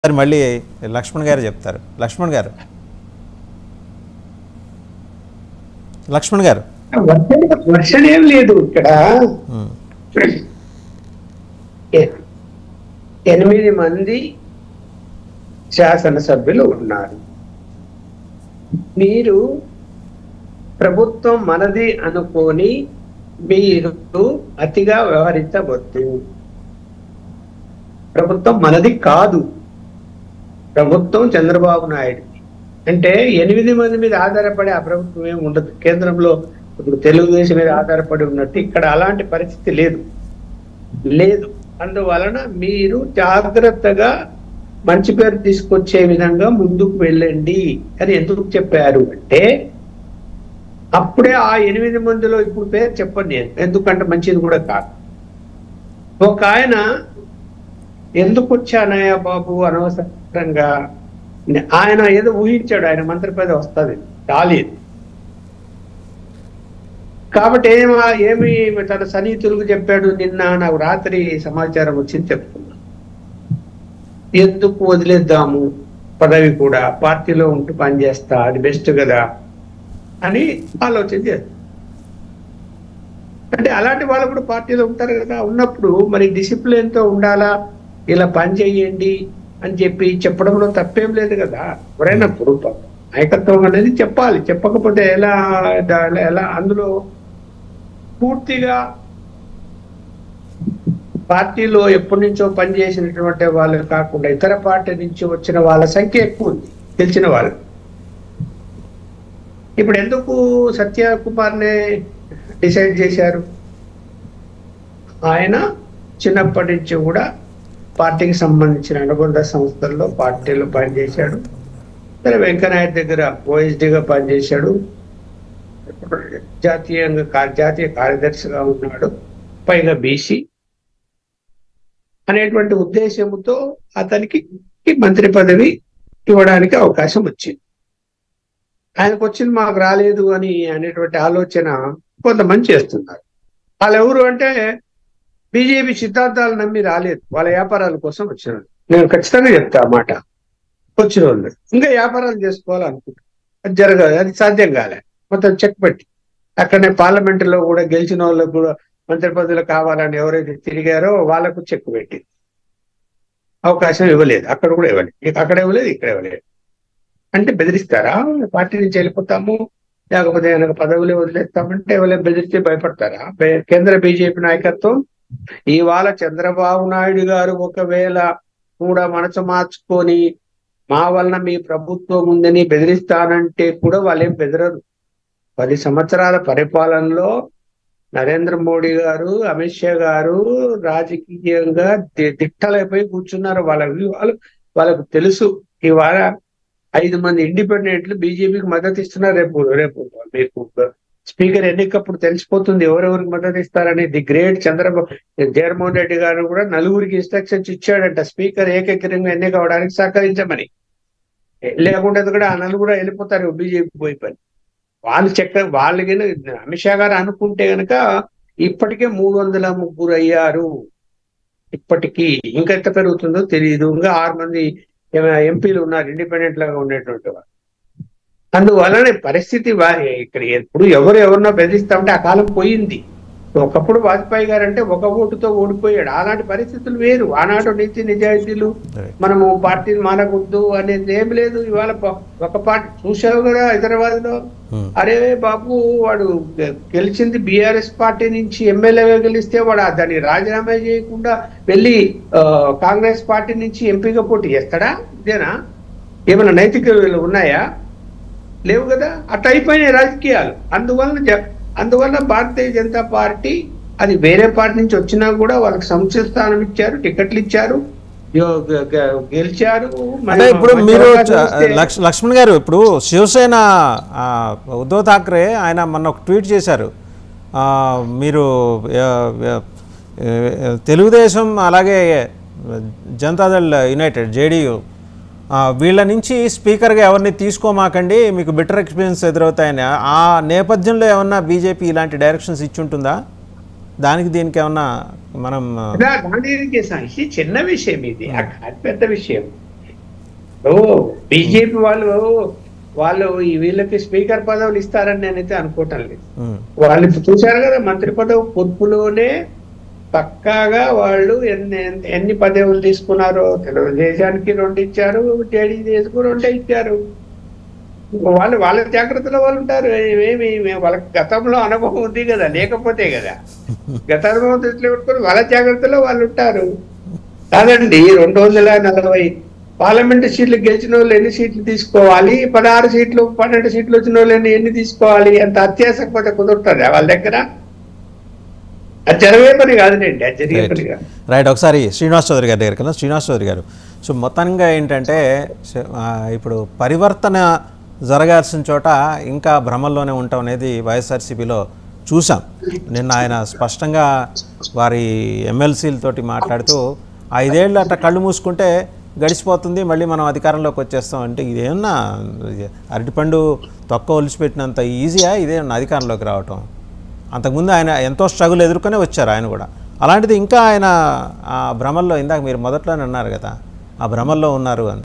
మరి మళ్ళీ లక్ష్మణ్ గారు చెప్తారు లక్ష్మణ్ గారు లక్ష్మణ్ గారు వర్షన్ వర్షన్ ఏం లేదు ఇక్కడ ఉమ్, ఎ- ఎనిమిది మంది శాసనసభ్యులు ఉన్నారు మీరు ప్రభుత్వం మనది అనుకొని మీరు అతిగా వ్యవహరించవద్దు ప్రభుత్వం మనది కాదు ప్రభుత్వం చంద్రబాబు నాయుడు అంటే ఎనిమిది మంది మీద ఆధారపడి ఆ ప్రభుత్వం ఏమి ఉండదు కేంద్రంలో ఇప్పుడు తెలుగుదేశం మీద ఆధారపడి ఉన్నట్టు ఇక్కడ అలాంటి పరిస్థితి లేదు లేదు అందువలన మీరు జాగ్రత్తగా మంచి పేరు తీసుకొచ్చే విధంగా ముందుకు వెళ్ళండి అని ఎందుకు చెప్పారు అంటే అప్పుడే ఆ ఎనిమిది మందిలో ఇప్పుడు పేరు చెప్పను నేను ఎందుకంటే మంచిది కూడా కాదు ఒక ఆయన ఎందుకు వచ్చానయ్యా బాబు అనవసరంగా ఆయన ఏదో ఊహించాడు ఆయన మంత్రి పదవి వస్తుంది రాలేదు కాబట్టి ఏమ ఏమి తన సన్నిహితులకు చెప్పాడు నిన్న నాకు రాత్రి సమాచారం వచ్చింది చెప్తున్నా ఎందుకు వదిలేద్దాము పదవి కూడా పార్టీలో ఉంటూ పనిచేస్తా అది బెస్ట్ కదా అని ఆలోచన చేస్తారు అంటే అలాంటి వాళ్ళు కూడా పార్టీలో ఉంటారు కదా ఉన్నప్పుడు మరి డిసిప్లిన్ తో ఉండాలా ఇలా పని చేయండి అని చెప్పి చెప్పడంలో తప్పేం లేదు కదా ఎవరైనా ఇప్పుడు నాయకత్వం అనేది చెప్పాలి చెప్పకపోతే ఎలా దా- ఎలా అందులో పూర్తిగా పార్టీలో ఎప్పటి నుంచో పనిచేసినటువంటి వాళ్ళు కాకుండా ఇతర పార్టీ నుంచి వచ్చిన వాళ్ళ సంఖ్య ఎక్కువ ఉంది తెలిసిన వాళ్ళు ఇప్పుడు ఎందుకు సత్యకుమార్నే డిసైడ్ చేశారు ఆయన చిన్నప్పటి నుంచి కూడా పార్టీకి సంబంధించిన అనుబంధ సంస్థల్లో పార్టీలో పనిచేశాడు సరే వెంకనాయుడు దగ్గర ఓఎస్డిగా పనిచేశాడు జాతీయంగా కా- జాతీయ కార్యదర్శిగా ఉన్నాడు పైగా బీసీ అనేటువంటి ఉద్దేశంతో అతనికి ఈ మంత్రి పదవి ఇవ్వడానికి అవకాశం వచ్చింది ఆయనకు వచ్చింది మాకు రాలేదు అని అనేటువంటి ఆలోచన కొంతమంది చేస్తున్నారు వాళ్ళు ఎవరు అంటే బీజేపీ సిద్ధాంతాలు నమ్మి రాలేదు వాళ్ళ వ్యాపారాల కోసం వచ్చిన వాళ్ళు. నేను ఖచ్చితంగా చెప్తా ఆ మాట వచ్చిన వాళ్ళు ఇంకా వ్యాపారాలు చేసుకోవాలనుకుంటారు అది జరగదు అది సాధ్యం కాలే మొత్తం చెక్ పెట్టి అక్కడనే పార్లమెంట్ లో కూడా గెలిచిన వాళ్ళకు కూడా మంత్రి పదవులు కావాలని ఎవరైతే తిరిగారో వాళ్ళకు చెక్ పెట్టి అవకాశం ఇవ్వలేదు అక్కడ కూడా ఇవ్వలేదు ఇక అక్కడ ఇవ్వలేదు ఇక్కడ ఇవ్వలేదు అంటే బెదిరిస్తారా పార్టీ నుంచి వెళ్ళిపోతాము లేకపోతే ఏమైనా పదవులు వదిలేస్తామంటే ఎవరైనా బెదిరిస్తే భయపడతారా బే- కేంద్ర బీజేపీ నాయకత్వం ఇవాళ చంద్రబాబు నాయుడు గారు ఒకవేళ కూడా మనసు మార్చుకొని మా వలన మీ ప్రభుత్వం ఉందని బెదిరిస్తానంటే కూడా వాళ్ళేం బెదరరు పది సంవత్సరాల పరిపాలనలో నరేంద్ర మోడీ గారు అమిత్ షా గారు రాజకీయంగా ది- దిట్టలైపోయి కూర్చున్నారు వాళ్ళ వ్యూహాలు వాళ్ళకు తెలుసు ఇవాళ ఐదు మంది ఇండిపెండెంట్లు బీజేపీకి మద్దతు ఇస్తున్నారు రేపు రేపు మీకు స్పీకర్ ఎన్నికప్పుడు తెలిసిపోతుంది ఎవరెవరికి మద్దతు ఇస్తారని ది గ్రేట్ చంద్రబాబు జగన్మోహన్ రెడ్డి గారు కూడా నలుగురికి ఇన్స్ట్రక్షన్స్ ఇచ్చాడంట స్పీకర్ ఏకగ్రీవంగా ఎన్నిక అవడానికి సహకరించమని లేకుంటే కూడా ఆ నలుగురు వెళ్ళిపోతారు బీజేపీ పోయి పని వాళ్ళు చెక్క వాళ్ళకి అమిత్ షా గారు అనుకుంటే గనక ఇప్పటికే మూడు వందల ముగ్గురు అయ్యారు ఇప్పటికీ ఇంకా ఎంత పెరుగుతుందో తెలియదు ఇంకా ఆరు మంది ఎం- ఎంపీలు ఉన్నారు ఇండిపెండెంట్ లాగా ఉండేటువంటి వారు అందువలన పరిస్థితి వా- ఇక్కడ ఎప్పుడు ఎవరు ఎవరినో బెదిరిస్తామంటే ఆ కాలం పోయింది ఒకప్పుడు వాజ్పేయి గారు అంటే ఒక ఓటుతో ఓడిపోయాడు అలాంటి పరిస్థితులు వేరు ఆనాడు నీతి నిజాయితీలు Right. మనము పార్టీని మానకూడదు అనేది ఏం లేదు ఇవాళ ప- ఒక పార్టీ చూసావు కదా హైదరాబాద్ లో ఉమ్, అరే బాబు వాడు గె- గెలిచింది బీఆర్ఎస్ పార్టీ నుంచి ఎమ్మెల్యేగా గెలిస్తే వాడు ఆ దాన్ని రాజీనామా చేయకుండా వెళ్ళి ఆ, కాంగ్రెస్ పార్టీ నుంచి ఎంపీగా పోటీ చేస్తాడా ఇదేనా ఏమైనా నైతిక విలువలు ఉన్నాయా లేవు కదా అట్లా అయిపోయినాయి రాజకీయాలు అందువలన జ- అందువలన భారతీయ జనతా పార్టీ అది వేరే పార్టీ నుంచి వచ్చినా కూడా వాళ్ళకి సంక్షిప్త స్థానం ఇచ్చారు టికెట్లు ఇచ్చారు యో- గ- గ- గెలిచారు మరి అంటే ఇప్పుడు మంచి మీరు అవకాశం చ- ఇస్తే- లక్ష్ లక్ష్మణ్ గారు ఇప్పుడు శివసేన ఆ, ఉద్ధవ్ ఠాక్రే ఆయన మొన్న ఒక ట్వీట్ చేశారు ఆ, మీరు ఆ, ఆ, తెలుగుదేశం అలాగే జనతాదళ్ యునైటెడ్ జేడీయూ వీళ్ళ నుంచి స్పీకర్గా ఎవరిని తీసుకోమాకండి మీకు బెటర్ ఎక్స్పీరియన్స్ ఎదురవుతాయని ఆ నేపథ్యంలో ఏమన్నా బీజేపీ ఇలాంటి డైరెక్షన్స్ ఇచ్చి ఉంటుందా దానికి దీనికి ఏమన్నా మనం ఆ, దా- దానికి స- ఇది చిన్న విషయం ఇది అది పెద్ద విషయం ఓ బీజేపీ వాళ్ళు వాళ్ళు ఈ వీళ్ళకి స్పీకర్ పదవులు ఇస్తారని నేనైతే అనుకోవటం లేదు ఉమ్, వాళ్ళు ఇప్పుడు చూశారు కదా మంత్రి పదవి పొదుపులోనే పక్కాగా వాళ్ళు ఎన్ని ఎన్ని- ఎన్ని పదవులు తీసుకున్నారో తెలుగుదేశానికి రెండు ఇచ్చారు జేడీఎస్కు రెండే ఇచ్చారు వాళ్ళు వాళ్ళ జాగ్రత్తలో వాళ్ళు ఉంటారు ఏమి వాళ్ళకి గతంలో అనుభవం ఉంది కదా లేకపోతే కదా గత అనుభవం దృష్టిలో పెట్టుకొని వాళ్ళ జాగ్రత్తలో వాళ్ళు ఉంటారు కాదండి రెండు వందల నలభై పార్లమెంట్ సీట్లు గెలిచిన వాళ్ళు ఎన్ని సీట్లు తీసుకోవాలి పదహారు సీట్లు పన్నెండు సీట్లు వచ్చిన వాళ్ళు ఎన్ని ఎన్ని తీసుకోవాలి అంత అత్యాసకపోతే కుదురుతుంది వాళ్ళ దగ్గర అది జరిగే పని కాదులేండి అది జరిగే పని కాదు రైట్ ఒకసారి శ్రీనివాస్ చౌదరి గారి దగ్గరికి వెళ్దాం శ్రీనివాస్ చౌదరి గారు సో మొత్తంగా ఏంటంటే స- ఆ, ఇప్పుడు పరివర్తన జరగాల్సిన చోట ఇంకా భ్రమల్లోనే ఉండటం అనేది వైఎస్ఆర్సీపీలో చూసాం నిన్న ఆయన స్పష్టంగా వారి ఎమ్మెల్సీలతోటి మాట్లాడుతూ ఐదేళ్ళు అట్లా కళ్ళు మూసుకుంటే గడిచిపోతుంది మళ్ళీ మనం అధికారంలోకి వచ్చేస్తాం అంటే ఇదేమన్నా ఇది అరటిపండు తొక్క ఒలిచిపెట్టినంత ఈజీయా ఇదేమన్నా అధికారంలోకి రావటం అంతకుముందు ఆయన ఎంతో స్ట్రగుల్ ఎదుర్కొనే వచ్చారు ఆయన కూడా అలాంటిది ఇంకా ఆయన ఆ భ్రమల్లో ఇందాక మీరు మొదట్లోనే అన్నారు కదా ఆ భ్రమల్లో ఉన్నారు అని